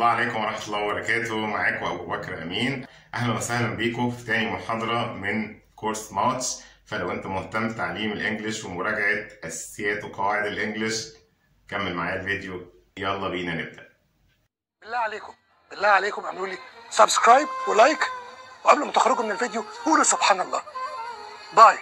الله عليكم ورحمة الله وبركاته معاكم أبو بكر أمين أهلا وسهلا بيكم في تاني محاضرة من كورس ماتش فلو أنت مهتم بتعليم الإنجليش ومراجعة أساسيات وقواعد الإنجليش كمل معايا الفيديو يلا بينا نبدأ بالله عليكم بالله عليكم اعملوا لي سبسكرايب ولايك وقبل ما تخرجوا من الفيديو قولوا سبحان الله باي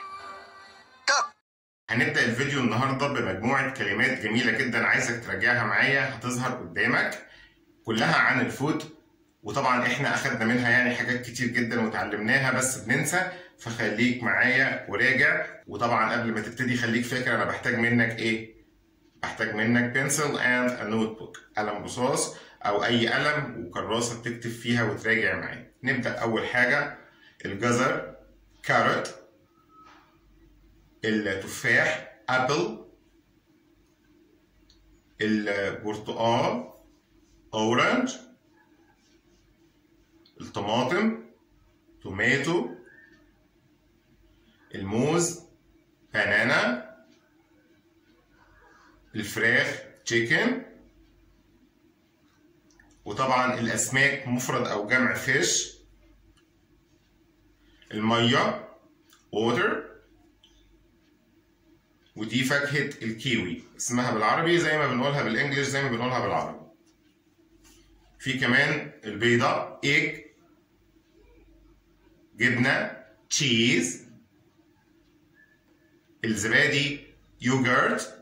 هنبدأ الفيديو النهاردة بمجموعة كلمات جميلة جدا عايزك تراجعها معايا هتظهر قدامك كلها عن الفود وطبعا احنا اخدنا منها يعني حاجات كتير جدا وتعلمناها بس بننسى فخليك معايا وراجع وطبعا قبل ما تبتدي خليك فاكر انا بحتاج منك ايه بحتاج منك pencil and a notebook قلم رصاص او اي قلم وكراسة تكتب فيها وتراجع معايا نبدأ اول حاجة الجزر carrot التفاح ابل البرتقال اورنج الطماطم توماتو الموز بانانا الفراخ تشيكن وطبعا الاسماك مفرد او جمع فيش الميه ووتر ودي فاكهة الكيوي اسمها بالعربي زي ما بنقولها بالانجلش زي ما بنقولها بالعربي في كمان البيضة ايج جبنة تشيز الزبادي يوجرت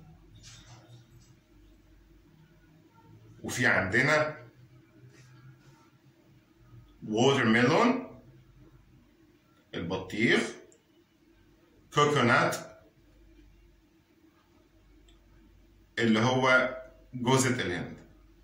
وفي عندنا ووتر ميلون البطيخ كوكونات اللي هو جوزة الهند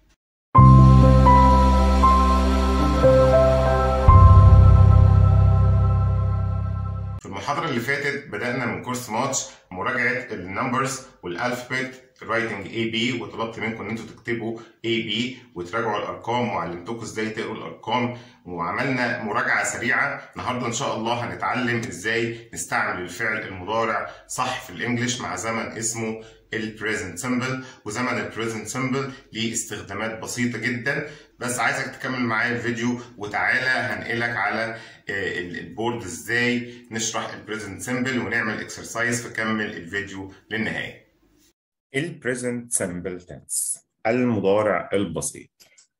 في المحاضرة اللي فاتت بدأنا من كورس ماتش مراجعة النمبرز والألفبت رايتنج اي بي وطلبت منكم ان انتوا تكتبوا اي بي وتراجعوا الارقام وعلمتكم ازاي تقروا الارقام وعملنا مراجعه سريعه النهارده ان شاء الله هنتعلم ازاي نستعمل الفعل المضارع صح في الانجليش مع زمن اسمه البريزنت سمبل وزمن البريزنت سمبل ليه استخدامات بسيطه جدا بس عايزك تكمل معايا الفيديو وتعالى هنقلك على البورد ازاي نشرح البريزنت سمبل ونعمل اكسرسايز فكمل الفيديو للنهايه البريزنت سمبل تنس المضارع البسيط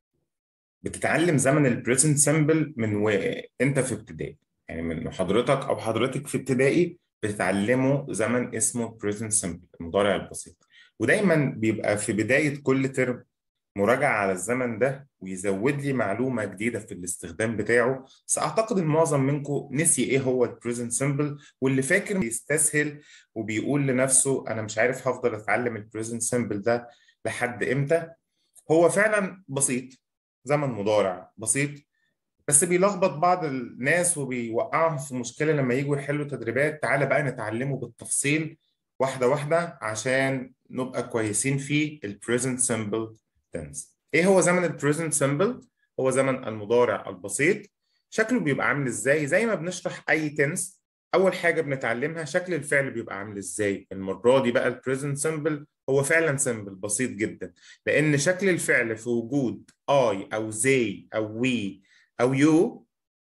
بتتعلم زمن البريزنت سمبل من وانت في ابتدائي يعني من حضرتك او حضرتك في ابتدائي بتتعلموا زمن اسمه بريزنت سمبل المضارع البسيط ودايما بيبقى في بداية كل ترم مراجعة على الزمن ده ويزود لي معلومة جديدة في الاستخدام بتاعه بس أعتقد إن معظم منكم نسي إيه هو البريزنت سمبل واللي فاكر بيستسهل وبيقول لنفسه أنا مش عارف هفضل أتعلم البريزنت سمبل ده لحد إمتى هو فعلا بسيط زمن مضارع بسيط بس بيلخبط بعض الناس وبيوقعهم في مشكلة لما يجوا يحلوا تدريبات تعالى بقى نتعلمه بالتفصيل واحدة واحدة عشان نبقى كويسين في البريزنت سمبل tense ايه هو زمن البريزنت سمبل هو زمن المضارع البسيط شكله بيبقى عامل ازاي زي ما بنشرح اي تنس اول حاجه بنتعلمها شكل الفعل بيبقى عامل ازاي المره دي بقى البريزنت سمبل هو فعلا سمبل بسيط جدا لان شكل الفعل في وجود اي او زي او وي او يو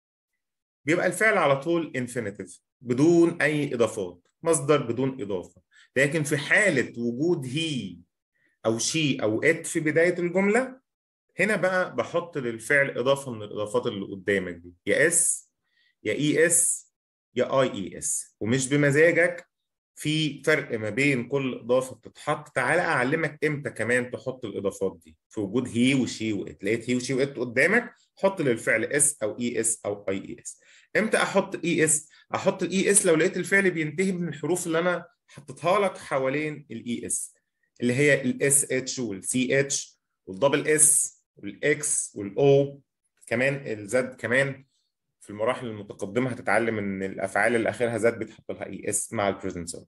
بيبقى الفعل على طول انفينيتيف بدون اي اضافات مصدر بدون اضافه لكن في حاله وجود هي او شي او ات في بدايه الجمله هنا بقى بحط للفعل اضافه من الاضافات اللي قدامك دي يا اس يا اي اس يا اي اي اس ومش بمزاجك في فرق ما بين كل اضافه بتتحط تعالى اعلمك امتى كمان تحط الاضافات دي في وجود هي وشي وات لقيت هي وشي وات قدامك حط للفعل اس او اي اس او اي اي اس امتى احط اي اس احط الاي اس لو لقيت الفعل بينتهي من الحروف اللي انا حطيتها لك حوالين الاي اس اللي هي الاس اتش والسي اتش والدبل اس والاكس والاو كمان الزد كمان في المراحل المتقدمه هتتعلم ان الافعال اللي اخرها زد بيتحط لها اي اس مع البريزنت سمبل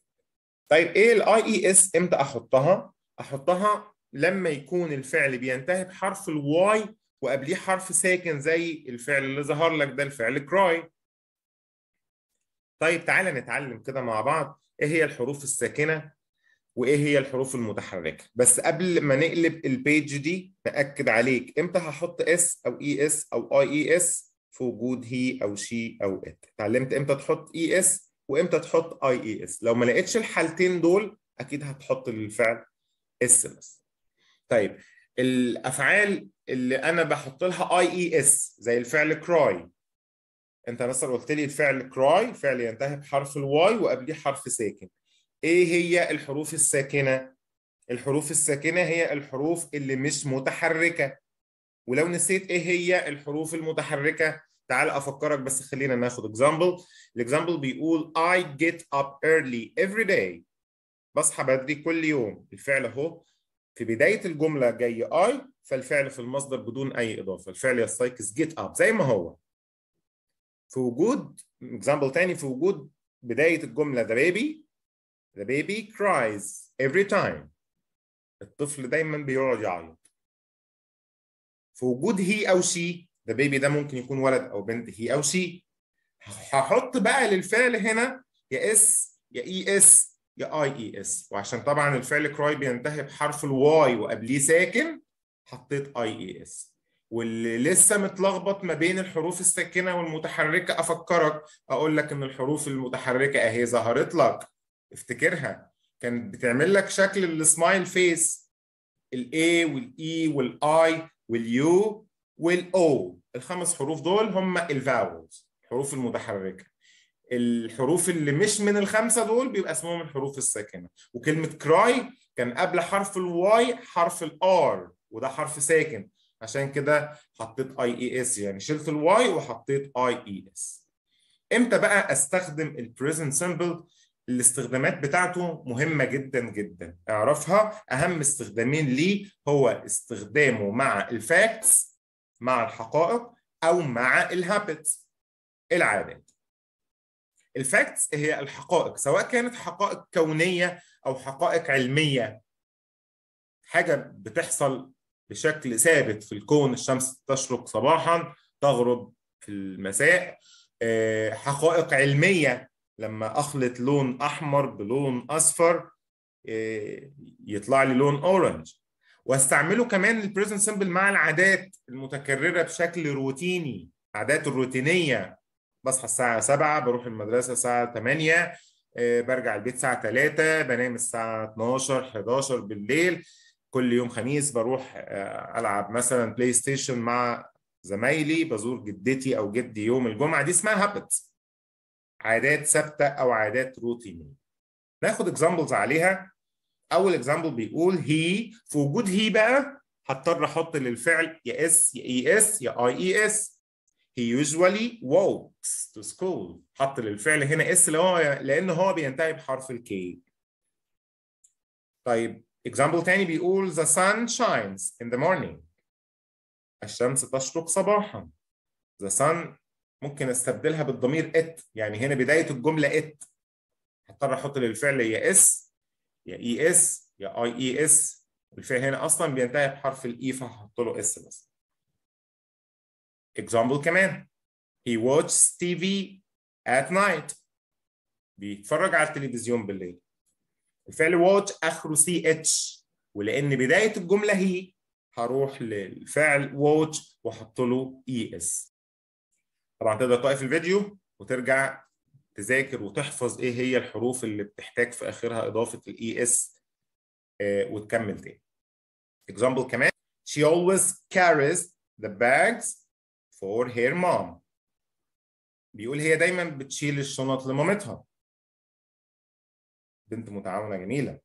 طيب ايه الاي اي اس امتى احطها احطها لما يكون الفعل بينتهي بحرف الواي وقبليه حرف ساكن زي الفعل اللي ظهر لك ده الفعل كراي طيب تعالى نتعلم كده مع بعض ايه هي الحروف الساكنه وايه هي الحروف المتحركه بس قبل ما نقلب البيج دي ناكد عليك امتى هحط اس او اي اس او اي اي اس في وجود هي او شي او ات اتعلمت امتى تحط اي اس وامتى تحط اي اي اس لو ما لقيتش الحالتين دول اكيد هتحط للفعل اس بس طيب الافعال اللي انا بحط لها اي اي اس زي الفعل كراي انت مثلا قلت لي الفعل كراي فعل ينتهي بحرف الواي وقبليه حرف ساكن ايه هي الحروف الساكنه الحروف الساكنه هي الحروف اللي مش متحركه ولو نسيت ايه هي الحروف المتحركه تعال افكرك بس خلينا ناخد اكزامبل الاكزامبل بيقول I get up early every day بصحى بدري كل يوم الفعل اهو في بدايه الجمله جاي I فالفعل في المصدر بدون اي اضافه الفعل يستيقظ get up زي ما هو في وجود اكزامبل تاني في وجود بدايه الجمله the baby the baby cries every time الطفل دايما بيقعد يعيط في وجود هي او شي ده بيبي ده ممكن يكون ولد او بنت هي او شي هحط بقى للفعل هنا يا اس يا اي اس يا اي اي اس وعشان طبعا الفعل كراي بينتهي بحرف الواي وقبليه ساكن حطيت اي اي اس واللي لسه متلخبط ما بين الحروف الساكنه والمتحركه افكرك اقول لك ان الحروف المتحركه اهي ظهرت لك افتكرها كانت بتعمل لك شكل السمايل فيس الاي والاي والاي واليو والاو الخمس حروف دول هم الفاولز الحروف المتحركه الحروف اللي مش من الخمسه دول بيبقى اسمهم الحروف الساكنه وكلمه كراي كان قبل حرف الواي حرف الار وده حرف ساكن عشان كده حطيت اي اي اس يعني شلت الواي وحطيت اي اي اس امتى بقى استخدم البريزنت سيمبل الاستخدامات بتاعته مهمة جدا جدا اعرفها أهم استخدامين ليه هو استخدامه مع الفاكتس مع الحقائق أو مع الهابتس العادات الفاكتس هي الحقائق سواء كانت حقائق كونية أو حقائق علمية حاجة بتحصل بشكل ثابت في الكون الشمس تشرق صباحا تغرب في المساء حقائق علمية لما اخلط لون احمر بلون اصفر يطلع لي لون اورنج واستعمله كمان البريزنت سيمبل مع العادات المتكرره بشكل روتيني عادات الروتينيه بصحى الساعه 7 بروح المدرسه الساعه 8 برجع البيت الساعه 3 بنام الساعه 12 11 بالليل كل يوم خميس بروح العب مثلا بلاي ستيشن مع زمايلي بزور جدتي او جدي يوم الجمعه دي اسمها هابتس عادات ثابته او عادات روتينيه ناخد اكزامبلز عليها اول اكزامبل بيقول هي في وجود هي بقى هضطر احط للفعل يا اس يا اي اس يا اي اي اس he usually walks to school حط للفعل هنا اس اللي هو لان هو بينتهي بحرف الكي طيب اكزامبل تاني بيقول the sun shines in the morning الشمس تشرق صباحا the sun ممكن استبدلها بالضمير ات يعني هنا بدايه الجمله ات هضطر احط للفعل يا اس يا اي اس يا اي اي اس الفعل هنا اصلا بينتهي بحرف الاي فهحط له اس بس example كمان he watches TV at night بيتفرج على التلفزيون بالليل الفعل watch اخره سي اتش ولان بدايه الجمله هي هروح للفعل watch واحط له اي اس طبعا تقدر توقف الفيديو وترجع تذاكر وتحفظ ايه هي الحروف اللي بتحتاج في اخرها اضافه الاي اس وتكمل تاني. example كمان she always carries the bags for her mom بيقول هي دايما بتشيل الشنط لمامتها بنت متعاونة جميلة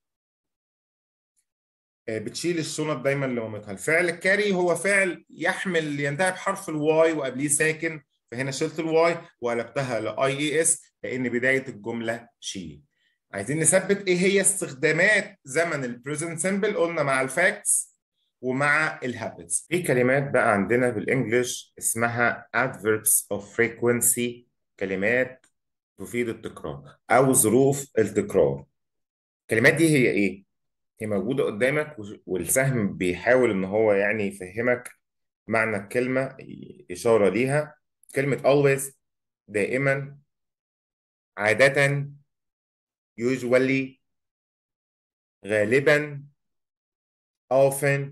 بتشيل الشنط دايما لمامتها الفعل الكاري هو فعل يحمل ينتهي بحرف الواي وقبليه ساكن فهنا شلت الواي وقلبتها لاي اي اس لان بدايه الجمله شي عايزين نثبت ايه هي استخدامات زمن البريزنت سيمبل قلنا مع الفاكتس ومع الهابتس في كلمات بقى عندنا بالانجلش اسمها adverbs of frequency كلمات تفيد التكرار او ظروف التكرار الكلمات دي هي ايه هي موجوده قدامك والسهم بيحاول ان هو يعني يفهمك معنى الكلمه اشاره ليها كلمه always دائما عاده usually غالبا often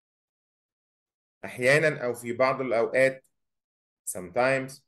أحيانا أو في بعض الأوقات sometimes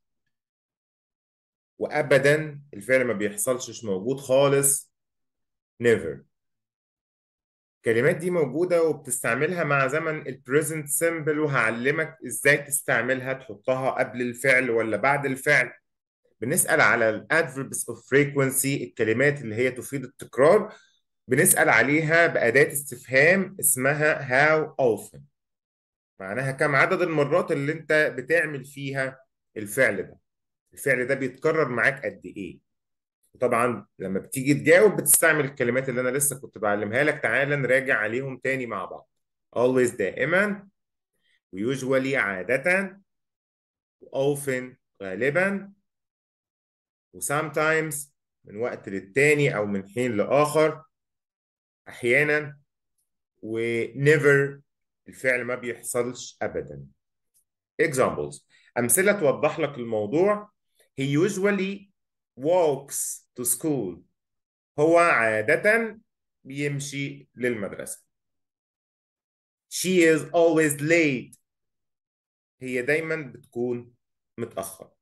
وأبدا الفعل ما بيحصلش مش موجود خالص never الكلمات دي موجودة وبتستعملها مع زمن ال present simple وهعلمك ازاي تستعملها تحطها قبل الفعل ولا بعد الفعل بنسأل على ال adverbs of frequency الكلمات اللي هي تفيد التكرار بنسأل عليها بأداة استفهام اسمها how often معناها كم عدد المرات اللي انت بتعمل فيها الفعل ده الفعل ده بيتكرر معاك قد ايه وطبعا لما بتيجي تجاوب بتستعمل الكلمات اللي انا لسه كنت بعلمها لك تعال نراجع عليهم تاني مع بعض always دائما وusually عادة often غالبا وsometimes من وقت للتاني او من حين لاخر احيانا وnever الفعل ما بيحصلش ابدا examples امثله توضح لك الموضوع he usually walks to school هو عادة بيمشي للمدرسة she is always late هي دايما بتكون متأخر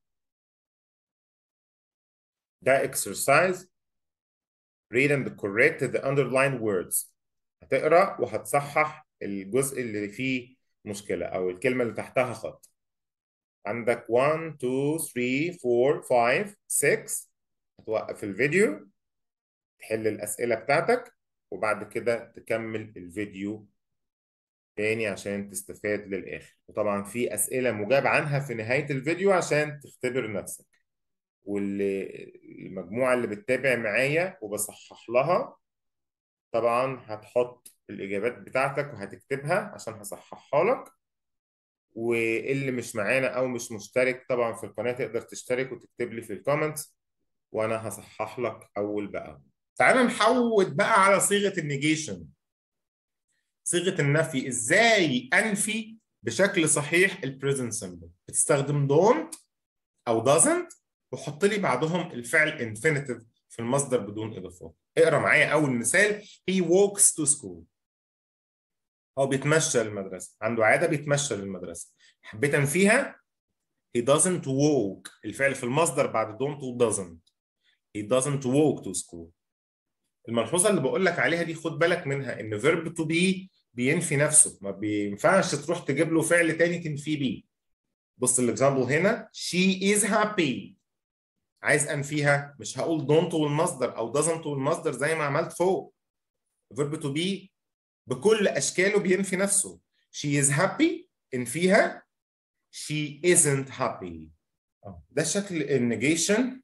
ده exercise read and correct the underlined words هتقرأ وهتصحح الجزء اللي فيه مشكلة أو الكلمة اللي تحتها خط عندك 1 2 3 4 5 6 هتوقف الفيديو تحل الأسئلة بتاعتك وبعد كده تكمل الفيديو تاني عشان تستفاد للآخر وطبعا في أسئلة مجاب عنها في نهاية الفيديو عشان تختبر نفسك والمجموعة اللي بتتابع معايا وبصحح لها طبعا هتحط الإجابات بتاعتك وهتكتبها عشان هصححها لك واللي مش معانا او مش مشترك طبعا في القناه تقدر تشترك وتكتب لي في الكومنتس وانا هصحح لك اول باول تعال نحود بقى على صيغه النيجيشن صيغه النفي ازاي انفي بشكل صحيح البريزنت سمبل بتستخدم دونت او doesn't وحط لي بعدهم الفعل infinitive في المصدر بدون اضافات اقرا معايا اول مثال he walks to school هو بيتمشى للمدرسة عنده عادة بيتمشى للمدرسة حبيت أنفيها he doesn't walk الفعل في المصدر بعد don't و doesn't he doesn't walk to school الملحوظة اللي بقول لك عليها دي خد بالك منها إن verb to be بينفي نفسه ما بينفعش تروح تجيب له فعل تاني تنفيه بيه بص الاكزامبل هنا she is happy عايز انفيها مش هقول don't والمصدر او doesn't والمصدر زي ما عملت فوق verb to be بكل اشكاله بينفي نفسه she is happy انفيها she isn't happy ده شكل النيجيشن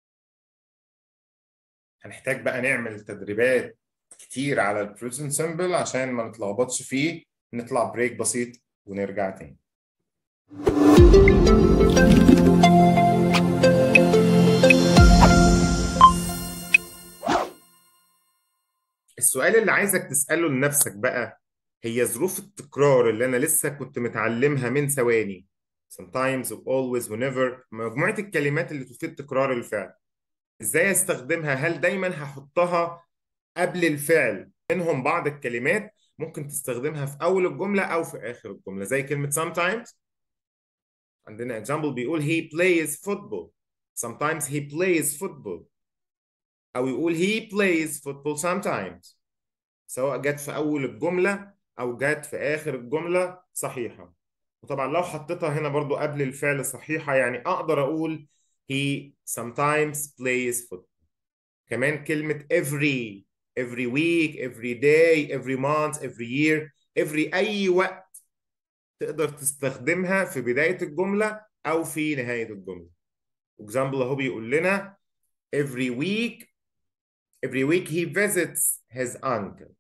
هنحتاج بقى نعمل تدريبات كتير على البريزنت سيمبل عشان ما نتلخبطش فيه نطلع بريك بسيط ونرجع تاني السؤال اللي عايزك تسأله لنفسك بقى هي ظروف التكرار اللي أنا لسه كنت متعلمها من ثواني sometimes always whenever مجموعة الكلمات اللي تفيد تكرار الفعل إزاي أستخدمها هل دايما هحطها قبل الفعل منهم بعض الكلمات ممكن تستخدمها في أول الجملة أو في آخر الجملة زي كلمة sometimes عندنا example بيقول he plays football sometimes he plays football أو يقول he plays football sometimes سواء جت في أول الجملة أو جت في آخر الجملة صحيحة وطبعا لو حطيتها هنا برضو قبل الفعل صحيحة يعني أقدر أقول he sometimes plays football كمان كلمة every every week every day every month every year every أي وقت تقدر تستخدمها في بداية الجملة أو في نهاية الجملة example أهو بيقول لنا every week every week he visits his uncle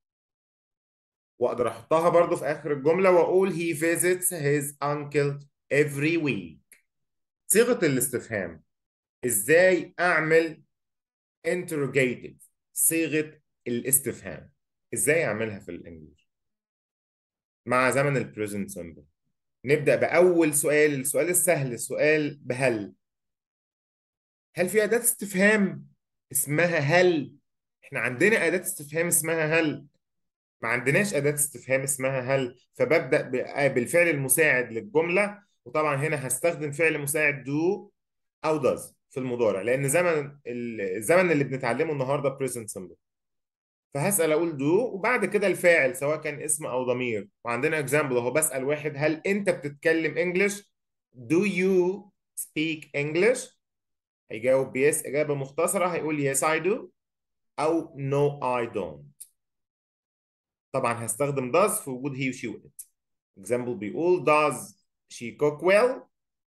واقدر احطها برضو في اخر الجمله واقول he visits his uncle every week صيغه الاستفهام ازاي اعمل interrogative صيغه الاستفهام ازاي اعملها في الانجليزي مع زمن البريزنت سمبل نبدا باول سؤال السؤال السهل السؤال بهل هل في اداه استفهام اسمها هل احنا عندنا اداه استفهام اسمها هل ما عندناش اداه استفهام اسمها هل فببدا ب- بالفعل المساعد للجمله وطبعا هنا هستخدم فعل مساعد do او does في المضارع لان زمن الزمن اللي بنتعلمه النهارده present simple فهسأل أقول do وبعد كده الفاعل سواء كان اسم أو ضمير وعندنا example أهو بسأل واحد هل أنت بتتكلم English؟ Do you speak English؟ هيجاوب yes إجابة مختصرة هيقول yes I do أو no I don't طبعا هستخدم does في وجود he و she و it example بيقول does she cook well؟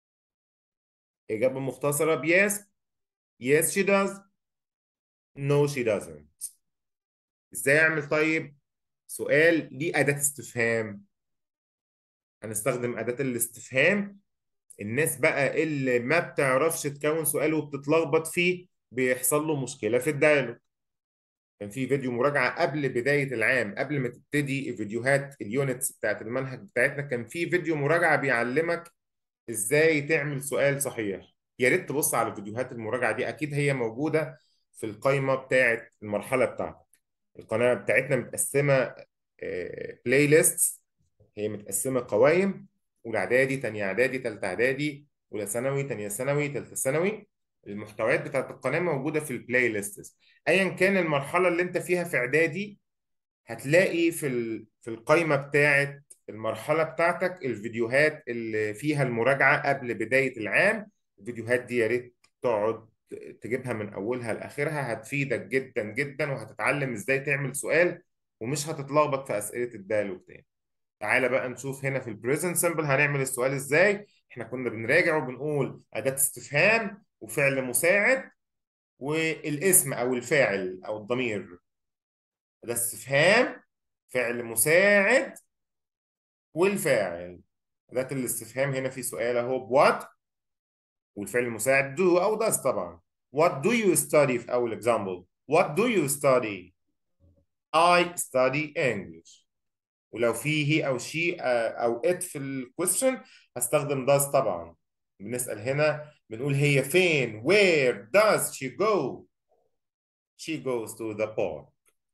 إجابة مختصرة ب yes yes she does no she doesn't ازاي اعمل طيب سؤال ليه أداة استفهام هنستخدم أداة الاستفهام الناس بقى اللي ما بتعرفش تكون سؤال وبتتلخبط فيه بيحصل له مشكلة في الديالوج كان في فيديو مراجعة قبل بداية العام قبل ما تبتدي فيديوهات اليونتس بتاعت المنهج بتاعتنا كان في فيديو مراجعة بيعلمك ازاي تعمل سؤال صحيح يا ريت تبص على فيديوهات المراجعة دي اكيد هي موجودة في القائمة بتاعت المرحلة بتاعتك القناة بتاعتنا متقسمة بلاي ليست هي متقسمة قوائم أولى إعدادي تانية إعدادي تالتة إعدادي أولى ثانوي تانية ثانوي تالتة ثانوي المحتويات بتاعت القناة موجودة في البلاي ليست أيا كان المرحلة اللي أنت فيها في إعدادي هتلاقي في ال... في القائمة بتاعت المرحلة بتاعتك الفيديوهات اللي فيها المراجعة قبل بداية العام الفيديوهات دي يا ريت تقعد تجيبها من أولها لآخرها هتفيدك جدا جدا وهتتعلم إزاي تعمل سؤال ومش هتتلخبط في أسئلة الدالوج تاني تعالى بقى نشوف هنا في البريزنت سمبل هنعمل السؤال ازاي احنا كنا بنراجع وبنقول أداة استفهام وفعل مساعد والاسم او الفاعل او الضمير أداة استفهام فعل مساعد والفاعل أداة الاستفهام هنا في سؤال اهو بوات والفعل المساعد do او does طبعا What do you study في أول example What do you study I study English ولو في هي او شي او ات في الكويستشن هستخدم does طبعا بنسأل هنا بنقول هي فين where does she go she goes to the park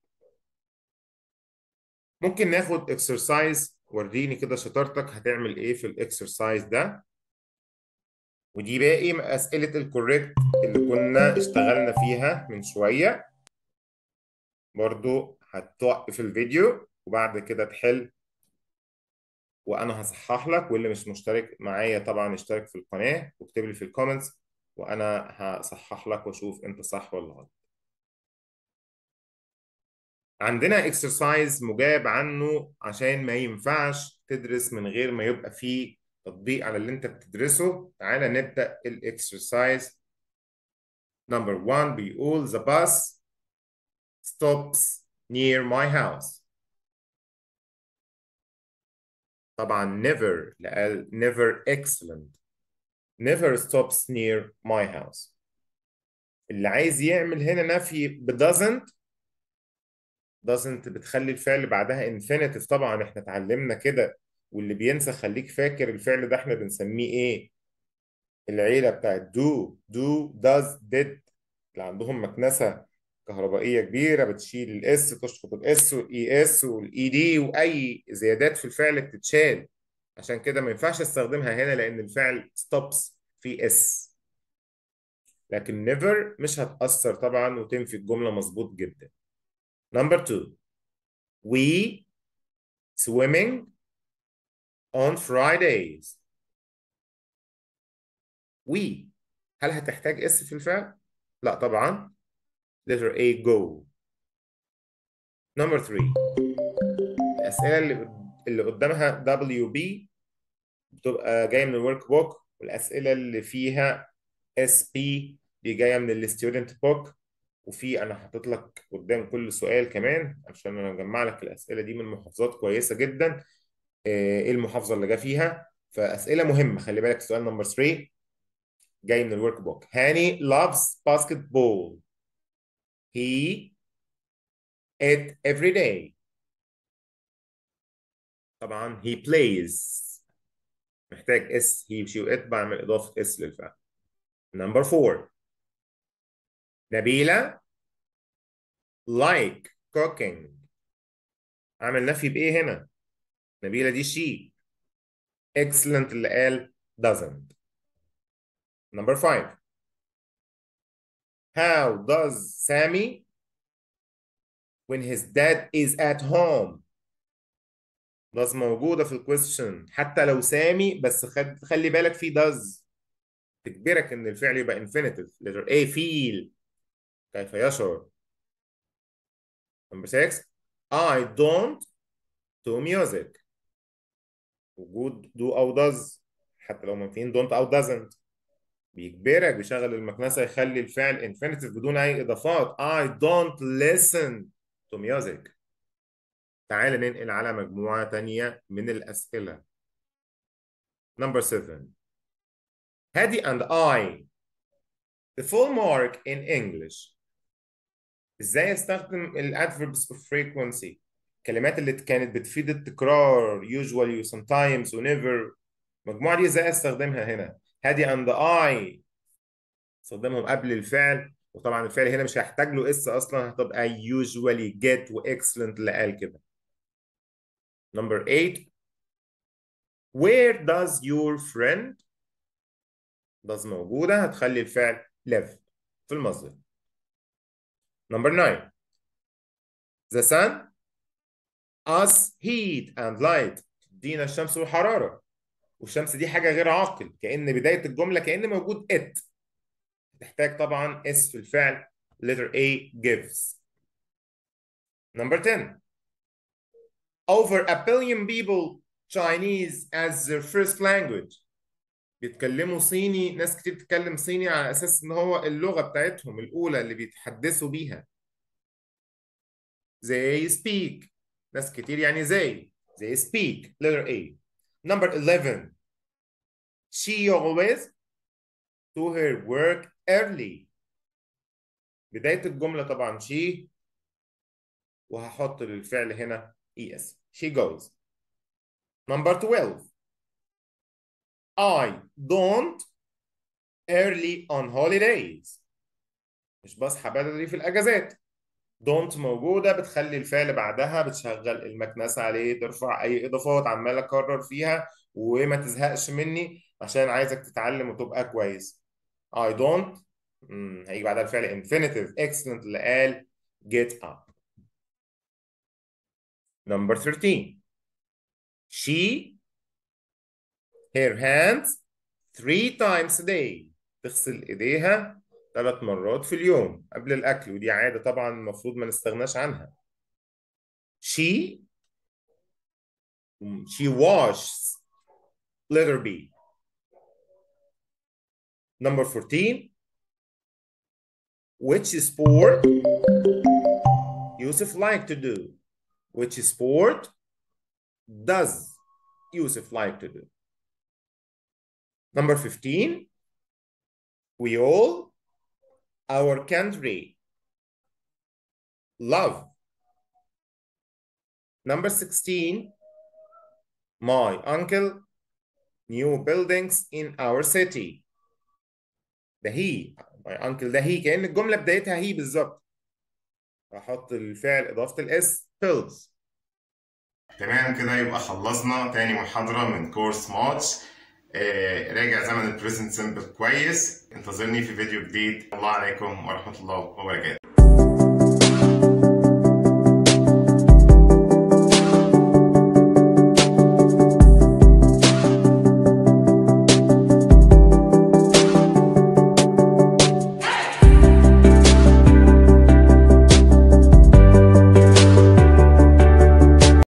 ممكن ناخد exercise وريني كده شطارتك هتعمل ايه في الاكسرسايز ده ودي باقي أسئلة الكوريكت اللي كنا اشتغلنا فيها من شوية برضو هتوقف الفيديو وبعد كده تحل وانا هصحح لك واللي مش مشترك معايا طبعا اشترك في القناه واكتب لي في الكومنتس وانا هصحح لك واشوف انت صح ولا غلط عندنا اكسرسايز مجاب عنه عشان ما ينفعش تدرس من غير ما يبقى فيه تطبيق على اللي انت بتدرسه تعالى نبدا الاكسرسايز نمبر 1 بيقول the bus stops near my house طبعا never لقال never excellent never stops near my house اللي عايز يعمل هنا نفي ب doesn't doesn't بتخلي الفعل بعدها infinitive طبعا احنا اتعلمنا كده واللي بينسى خليك فاكر الفعل ده احنا بنسميه ايه العيلة بتاعت do do does did اللي عندهم مكنسة كهربائية كبيرة بتشيل الاس تشفط الاس والاي اس والاي دي واي زيادات في الفعل بتتشال عشان كده ما ينفعش استخدمها هنا لان الفعل stops في اس لكن never مش هتأثر طبعا وتنفي الجملة مظبوط جدا number two we swimming on Fridays we هل هتحتاج اس في الفعل؟ لا طبعا letter A go number three الأسئلة اللي اللي قدامها WB بتبقى جاية من الورك بوك والأسئلة اللي فيها SP دي جاية من الستودنت بوك وفي أنا حاطط لك قدام كل سؤال كمان عشان أنا مجمع لك الأسئلة دي من محافظات كويسة جدا إيه المحافظة اللي جا فيها فأسئلة مهمة خلي بالك سؤال نمبر 3 جاي من الورك بوك هاني loves basketball he it every day طبعا he plays محتاج اس he she it بعمل إضافة اس للفعل number four نبيلة like cooking عامل نفي بإيه هنا؟ نبيلة دي she excellent اللي قال doesn't number five how does Sammy when his dad is at home does موجودة في الكويستشن حتى لو سامي بس خد خلي بالك في does تجبرك ان الفعل يبقى infinitive letter A feel كيف يشعر number six I don't do music وجود do أو does حتى لو منفيين don't أو doesn't بيجبرك بيشغل المكنسة يخلي الفعل infinitive بدون أي إضافات I don't listen to music تعال ننقل على مجموعة تانية من الأسئلة number seven Hadi and I the full mark in English ازاي استخدم ال adverbs of frequency الكلمات اللي كانت بتفيد التكرار usually و sometimes و never المجموعة دي ازاي استخدمها هنا هادي and I استخدمهم قبل الفعل وطبعا الفعل هنا مش هيحتاج له اس اصلا هتبقى usually get و excellent اللي قال كده number 8 where does your friend does موجودة هتخلي الفعل live في المصدر Number nine. The sun, us, heat and light. تدينا الشمس والحرارة. والشمس دي حاجة غير عاقل كأن بداية الجملة كأن موجود it. تحتاج طبعا اس في الفعل letter A gives. Number 10. Over a billion people Chinese as their first language. بيتكلموا صيني ناس كتير بتتكلم صيني على اساس ان هو اللغه بتاعتهم الاولى اللي بيتحدثوا بيها they speak ناس كتير يعني they they speak letter A number 11 she always do her work early بداية الجملة طبعا she وهحط للفعل هنا es she goes number 12 I don't early on holidays مش بصحى بدري في الأجازات don't موجودة بتخلي الفعل بعدها بتشغل المكنسة عليه ترفع أي إضافات عمال أكرر فيها وما تزهقش مني عشان عايزك تتعلم وتبقى كويس I don't مم. هيجي بعدها الفعل infinitive excellent اللي قال get up number 13 she her hands three times a day تغسل ايديها ثلاث مرات في اليوم قبل الاكل ودي عاده طبعا المفروض ما نستغناش عنها she she washes letter B number 14 which sport Yusuf like to do which sport does Yusuf like to do Number 15, we all, our country, love. Number 16, my uncle, new buildings in our city. ده هي my uncle ده هي كأن الجملة بدايتها هي بالظبط. أحط الفعل إضافة الإس builds. تمام كده يبقى خلصنا تاني محاضرة من كورس ماتش. آه، راجع زمن البريزنت سمبل كويس انتظرني في فيديو جديد الله عليكم ورحمة الله وبركاته